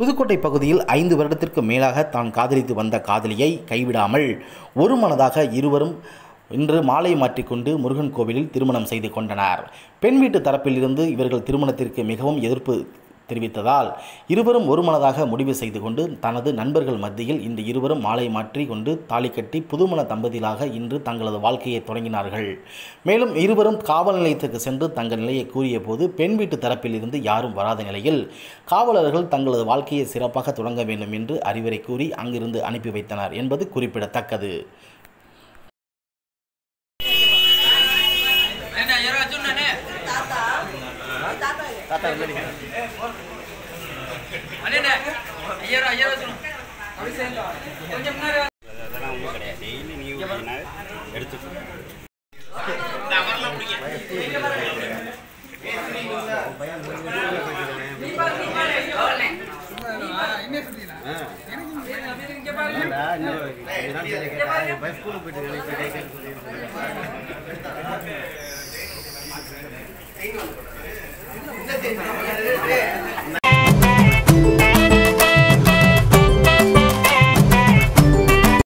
புதுக்கோட்டை பகுதியில் ஐந்து வருடத்திற்கு மேலாக தான் காதலித்து வந்த காதலியை கைவிடாமல் ஒரு மனதாக இருவரும் இன்று மாலை மாற்றிக்கொண்டு முருகன் கோவிலில் திருமணம் செய்து கொண்டனர் பெண் வீட்டு தரப்பிலிருந்து இவர்கள் திருமணத்திற்கு மிகவும் எதிர்ப்பு தெரிவித்ததால் இருவரும் ஒருமனதாக முடிவு செய்து கொண்டு தனது நண்பர்கள் மத்தியில் இந்த இருவரும் மாலை மாற்றி கொண்டு தாலி கட்டி புதுமண தம்பதிகளாக இன்று தங்களது வாழ்க்கையை தொடங்கினார்கள் மேலும் இருவரும் காவல் நிலையத்துக்கு சென்று தங்கள் நிலையை கூறிய போது பெண் வீட்டு தரப்பிலிருந்து யாரும் வராத நிலையில் காவலர்கள் தங்களது வாழ்க்கையை சிறப்பாக தொடங்க வேண்டும் என்று அறிவுரை கூறி அங்கிருந்து அனுப்பி வைத்தனர் என்பது குறிப்பிடத்தக்கது என்ன யாரோ சொன்னானே அண்ணே ஐயரோ ஐயரோ சொன்ன கொஞ்சம் முன்னாடி வா. அதெல்லாம் ஒன்றும் கிடையாது டெய்லி நீ ஊற்றினா எடுத்துக்கோ இங்க பாருங்க. ஸ்கூலுக்கு போயிட்டு